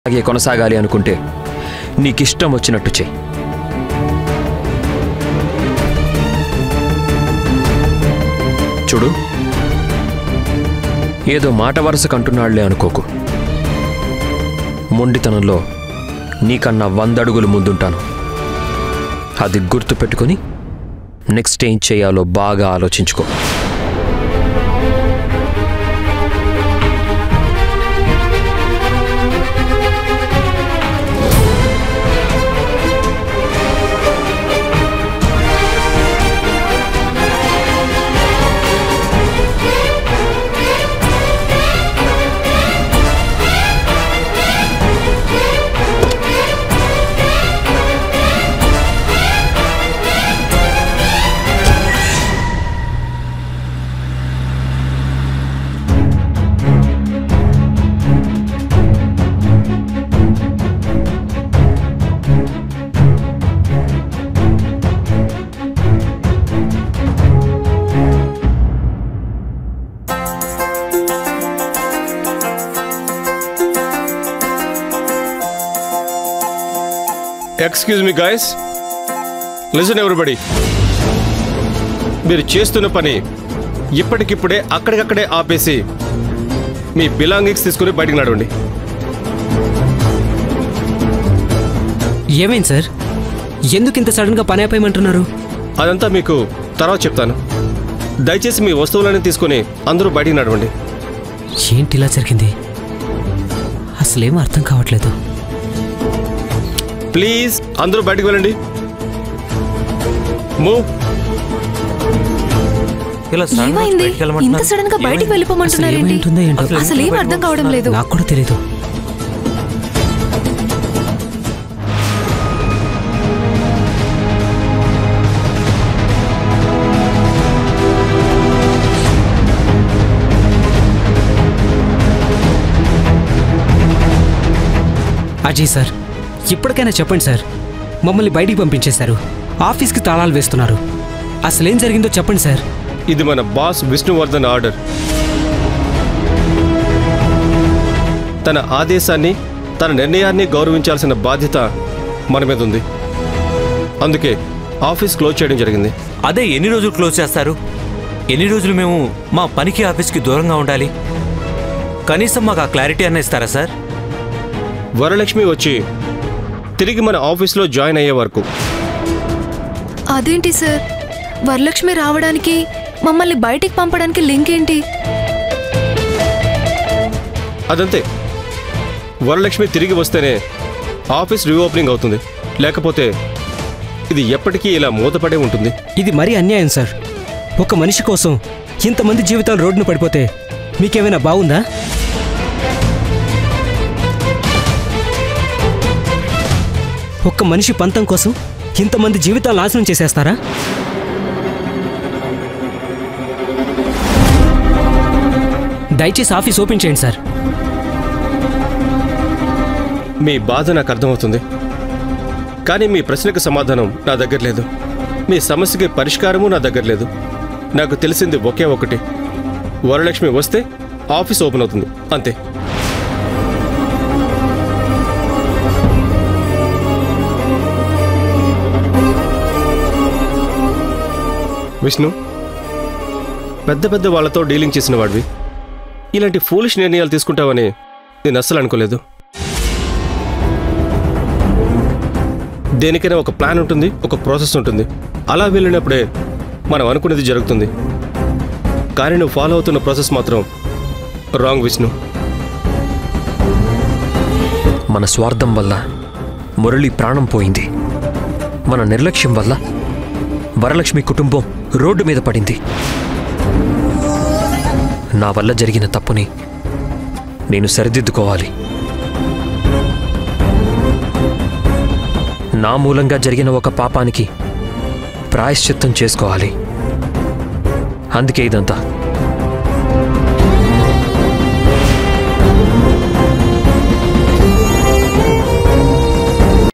అలాగే కొనసాగాలి అనుకుంటే నీకిష్టం వచ్చినట్టు చెయ్యి చూడు ఏదో మాట వరుసకు అంటున్నాళ్లే అనుకోకు మొండితనంలో నీకన్నా వంద అడుగులు ముందుంటాను అది గుర్తు పెట్టుకొని నెక్స్ట్ ఏం చేయాలో బాగా ఆలోచించుకో excuse me guys listen everybody మీరు చేస్తున్న పని ఇప్పటికిప్పుడే అక్కడికక్కడే ఆపేసి మీ బిలాంగింగ్స్ తీసుకుని బయటికి నడవండి ఏమైంది సార్ ఎందుకు ఇంత సడన్గా పని ఆపేయమంటున్నారు అదంతా మీకు తర్వాత చెప్తాను దయచేసి మీ వస్తువులన్నీ తీసుకుని అందరూ బయటికి నడవండి ఏంటి ఇలా జరిగింది అసలేం అర్థం కావట్లేదు ప్లీజ్ అందరూ బయటికి వెళ్ళండి మూవ్ ఇలా సడన్ గా ఏమైంది బయటికి ఇంత వెళ్ళమంటున్నారు. సడన్ గా బయటికి అసలు వెళ్ళిపోమంటున్నారేంటి ఏమైంటుందో ఏంటో అసలు ఏం అర్థం కావడం లేదు నాకు కూడా తెలీదు అజయ్ సార్ ఇప్పటికైనా చెప్పండి సార్ మమ్మల్ని బయటికి పంపించేశారు ఆఫీస్కి తాళాలు వేస్తున్నారు అసలేం జరిగిందో చెప్పండి సార్ ఇది మన బాస్ విష్ణువర్ధన్ ఆర్డర్ తన ఆదేశాన్ని తన నిర్ణయాన్ని గౌరవించాల్సిన బాధ్యత మన మీద ఉంది అందుకే ఆఫీస్ క్లోజ్ చేయడం జరిగింది అదే ఎన్ని రోజులు క్లోజ్ చేస్తారు ఎన్ని రోజులు మేము మా పనికి ఆఫీస్కి దూరంగా ఉండాలి కనీసం మాకు ఆ క్లారిటీ అన్న ఇస్తారా సార్ వరలక్ష్మి వచ్చి తిరిగి మన ఆఫీస్లో జాయిన్ అయ్యే వరకు అదేంటి సార్ వరలక్ష్మి రావడానికి మమ్మల్ని బయటికి పంపడానికి లింక్ ఏంటి అదంతే వరలక్ష్మి తిరిగి వస్తేనే ఆఫీస్ రీఓపెనింగ్ అవుతుంది లేకపోతే ఇది ఎప్పటికీ ఇలా మూతపడే ఉంటుంది ఇది మరీ అన్యాయం సార్ ఒక మనిషి కోసం ఇంతమంది జీవితాలు రోడ్డున పడిపోతే మీకేమైనా బాగుందా ఒక్క మనిషి పంతం కోసం ఇంతమంది జీవితాలు నాశనం చేసేస్తారా దయచేసి ఆఫీస్ ఓపెన్ చేయండి సార్ మీ బాధ నాకు అర్థమవుతుంది కానీ మీ ప్రశ్నకు సమాధానం నా దగ్గర లేదు మీ సమస్యకి పరిష్కారము నా దగ్గర లేదు నాకు తెలిసింది ఒకే ఒకటి వరలక్ష్మి వస్తే ఆఫీస్ ఓపెన్ అవుతుంది అంతే విష్ణు పెద్ద పెద్ద వాళ్ళతో డీలింగ్ చేసిన వాడివి ఇలాంటి ఫూలిష్ నిర్ణయాలు తీసుకుంటావని నేను అస్సలు అనుకోలేదు దేనికైనా ఒక ప్లాన్ ఉంటుంది ఒక ప్రాసెస్ ఉంటుంది అలా వెళ్ళినప్పుడే మనం అనుకునేది జరుగుతుంది కానీ నువ్వు ఫాలో అవుతున్న ప్రాసెస్ మాత్రం రాంగ్ విష్ణు మన స్వార్థం వల్ల మురళి ప్రాణం పోయింది మన నిర్లక్ష్యం వల్ల వరలక్ష్మి కుటుంబం రోడ్డు మీద పడింది నా వల్ల జరిగిన తప్పుని నేను సరిదిద్దుకోవాలి నా మూలంగా జరిగిన ఒక పాపానికి ప్రాయశ్చిత్తం చేసుకోవాలి అందుకే ఇదంతా